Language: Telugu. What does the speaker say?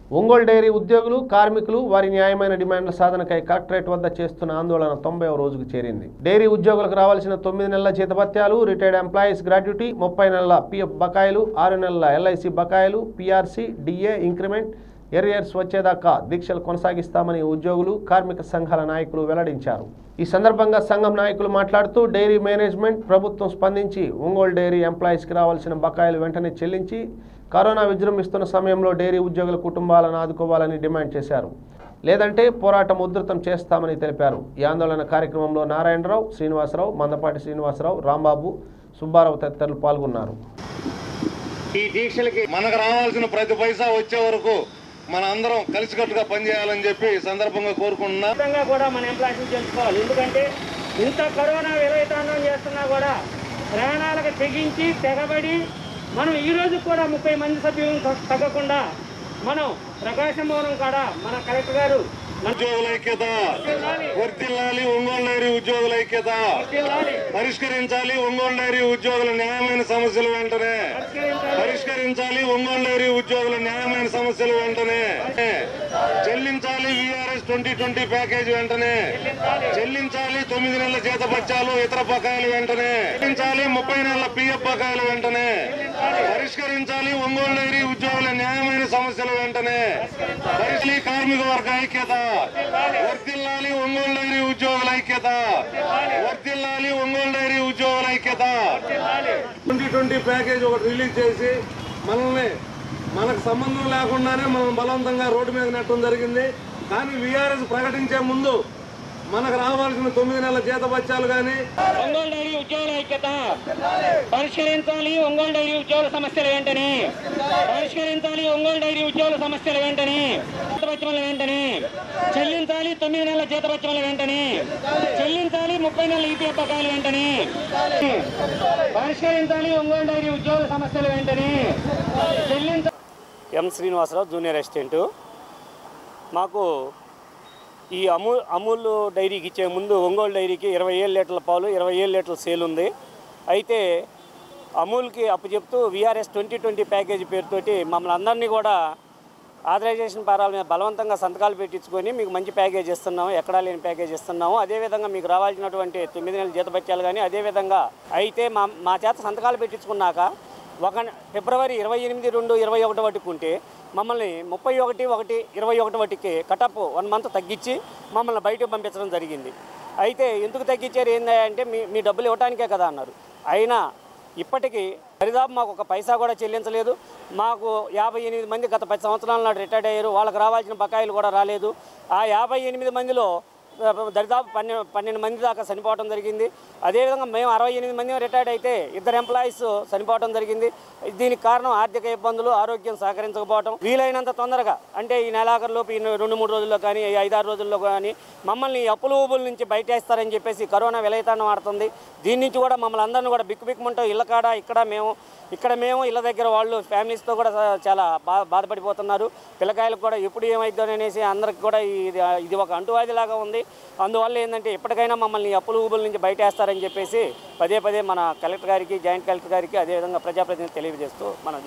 ఒంగోలు డైరీ ఉద్యోగులు కార్మికులు వారి న్యాయమైన డిమాండ్ల సాధనకై కలెక్టరేట్ వద్ద చేస్తున్న ఆందోళన తొంభై రోజుకు చేరింది డైరీ ఉద్యోగులకు రావాల్సిన తొమ్మిది నెలల జీతభత్యాలు రిటైర్డ్ ఎంప్లాయీస్ గ్రాట్యుటీ ముప్పై నెలల పిఎఫ్ బకాయిలు ఆరు నెలల ఎల్ఐసి బకాయిలు పిఆర్సీ డిఏ ఇంక్రిమెంట్ ఎరియర్స్ వచ్చేదాకా దీక్షలు కొనసాగిస్తామని ఉద్యోగులు కార్మిక సంఘాల నాయకులు వెల్లడించారు ఈ సందర్భంగా సంఘం నాయకులు మాట్లాడుతూ డైరీ మేనేజ్మెంట్ ప్రభుత్వం స్పందించి ఒంగోలు డైరీ ఎంప్లాయీస్కి రావాల్సిన బకాయిలు వెంటనే చెల్లించి కరోనా విజృంభిస్తున్న సమయంలో డైరీ ఉద్యోగుల కుటుంబాలను ఆదుకోవాలని డిమాండ్ చేశారు లేదంటే పోరాటం ఉధృతం చేస్తామని తెలిపారు ఈ ఆందోళన కార్యక్రమంలో నారాయణరావు శ్రీనివాసరావు మందపాటి శ్రీనివాసరావు రాంబాబు సుబ్బారావు తదితరులు పాల్గొన్నారు ఈ దీక్షలకి మనకు రావాల్సిన ప్రతి పైసా వచ్చే వరకు మన అందరం కలిసికట్టుగా పనిచేయాలని చెప్పి ఈ సందర్భంగా కోరుకుంటున్నా ఖచ్చితంగా కూడా మన ఎంప్లాయీస్ తెలుసుకోవాలి ఎందుకంటే ఇంత కరోనా విలయతాండం చేస్తున్నా కూడా ప్రాణాలకు తెగించి తెగబడి మనం ఈ రోజు కూడా ముప్పై మంది సభ్యులను తగ్గ- తగ్గకుండా మనం ప్రకాశం భవనం కాడ మన కలెక్టర్ గారు మన ఉద్యోగుల ఐక్యత వర్తిల్లాలి ఒంగోలు డైరీ ఉద్యోగుల ఐక్యత జిల్లాని పరిష్కరించాలి ఒంగోలు డైరీ ఉద్యోగుల న్యాయమైన సమస్యలు వెంటనే పరిష్కరించాలి ఒంగోలు డైరీ ఉద్యోగుల న్యాయమైన సమస్యలు వెంటనే చెల్లించాలి విఆర్ఎస్ ట్వంటీ ట్వంటీ ప్యాకేజ్ వెంటనే చెల్లించాలి తొమ్మిది నెలల జీత బత్యాలు ఇతర బకాయిలు వెంటనే చెల్లించాలి ముప్పై నెలల పిఎఫ్ బకాయిలు వెంటనే పరిష్కరించాలి ఒంగోలు డైరీ ఉద్యోగుల న్యాయమైన సమస్యలు వెంటనే పరిశీలి కార్మిక వర్గ ఐక్యత వర్తిల్లాలి ఒంగోలు డైరీ ఉద్యోగుల ఐక్యత వర్తిల్లాలి ఒంగోలు డైరీ ఉద్యోగుల ఐక్యత ట్వంటీ ట్వంటీ ప్యాకేజ్ ఒకటి రిలీజ్ చేసి మనల్ని మనకు సంబంధం లేకుండానే మనం బలవంతంగా రోడ్డు మీద నెట్టడం జరిగింది కానీ విఆర్ఎస్ ప్రకటించే ముందు మనకు రావాల్సిన తొమ్మిది నెలల జీత బత్యాలు కానీ ఒంగోలు డైరీ ఉద్యోగుల ఐక్యత పరిష్కరించాలి ఒంగోలు డైరీ ఉద్యోగుల సమస్యలు వెంటనే పరిష్కరించాలి ఒంగోలు డైరీ ఉద్యోగుల సమస్యలు వెంటనే జీతభత్యముల వెంటనే చెల్లించాలి తొమ్మిది నెలల జీతభత్యముల వెంటనే చెల్లించాలి ముప్పై నెలల ఈపీఎఫ్ బకాయిలు వెంటనే పరిష్కరించాలి ఒంగోలు డైరీ ఉద్యోగుల సమస్యలు వెంటనే చెల్లించాలి ఎం శ్రీనివాసరావు జూనియర్ అసిస్టెంట్ మాకు ఈ అమూల్ అమూల్ డైరీకి ఇచ్చే ముందు ఒంగోలు డైరీకి ఇరవై ఏడు లీటర్ల పాలు ఇరవై ఏడు లీటర్ల సేల్ ఉంది అయితే అమూల్కి అప్పు చెప్తూ విఆర్ఎస్ ట్వంటీ ట్వంటీ ప్యాకేజీ పేరుతోటి మమ్మల్ని అందరినీ కూడా ఆథరైజేషన్ పరాల మీద బలవంతంగా సంతకాలు పెట్టించుకొని మీకు మంచి ప్యాకేజ్ ఇస్తున్నాము ఎక్కడా లేని ప్యాకేజ్ ఇస్తున్నాము అదేవిధంగా మీకు రావాల్సినటువంటి తొమ్మిది నెలల జీతభత్యాలు కానీ అదేవిధంగా అయితే మా మా చేత సంతకాలు పెట్టించుకున్నాక ఒక ఫిబ్రవరి ఇరవై ఎనిమిది రెండు ఇరవై ఒకటి వట్టుకుంటే మమ్మల్ని ముప్పై ఒకటి ఒకటి ఇరవై ఒకటి వటికి కటప్ వన్ మంత్ తగ్గించి మమ్మల్ని బయటకు పంపించడం జరిగింది అయితే ఎందుకు తగ్గించారు ఏంది అంటే మీ మీ డబ్బులు ఇవ్వడానికే కదా అన్నారు అయినా ఇప్పటికీ దరిదాపు మాకు ఒక పైసా కూడా చెల్లించలేదు మాకు యాభై ఎనిమిది మంది గత పది సంవత్సరాల నాడు రిటైర్డ్ అయ్యారు వాళ్ళకి రావాల్సిన బకాయిలు కూడా రాలేదు ఆ యాభై ఎనిమిది మందిలో దరిదాపు పన్నెండు పన్నెండు మంది దాకా చనిపోవడం జరిగింది అదేవిధంగా మేము అరవై ఎనిమిది మంది రిటైర్డ్ అయితే ఇద్దరు ఎంప్లాయీస్ చనిపోవడం జరిగింది దీనికి కారణం ఆర్థిక ఇబ్బందులు ఆరోగ్యం సహకరించకపోవడం వీలైనంత తొందరగా అంటే ఈ నెలాఖరులోపు ఈ రెండు మూడు రోజుల్లో కానీ ఈ ఐదారు రోజుల్లో కానీ మమ్మల్ని ఈ అప్పుల ఊబుల నుంచి బయటేస్తారని చెప్పేసి కరోనా విలయతాండం ఆడుతుంది దీని నుంచి కూడా మమ్మల్ని అందరిని కూడా బిక్కుబిక్కుమంటూ ఇళ్ళ కాడ ఇక్కడ మేము ఇక్కడ మేము ఇళ్ళ దగ్గర వాళ్ళు ఫ్యామిలీస్తో కూడా చాలా బా బాధపడిపోతున్నారు పిల్లకాయలకు కూడా ఎప్పుడు ఏమైద్దో అనేసి అందరికి కూడా ఇది ఇది ఒక అంటువ్యాధిలాగా ఉంది అందువల్ల ఏంటంటే ఎప్పటికైనా మమ్మల్ని ఈ అప్పుల ఊబుల నుంచి బయటేస్తారని చెప్పేసి పదే పదే మన కలెక్టర్ గారికి జాయింట్ కలెక్టర్ గారికి అదేవిధంగా ప్రజాప్రతినిధి తెలియజేస్తూ మన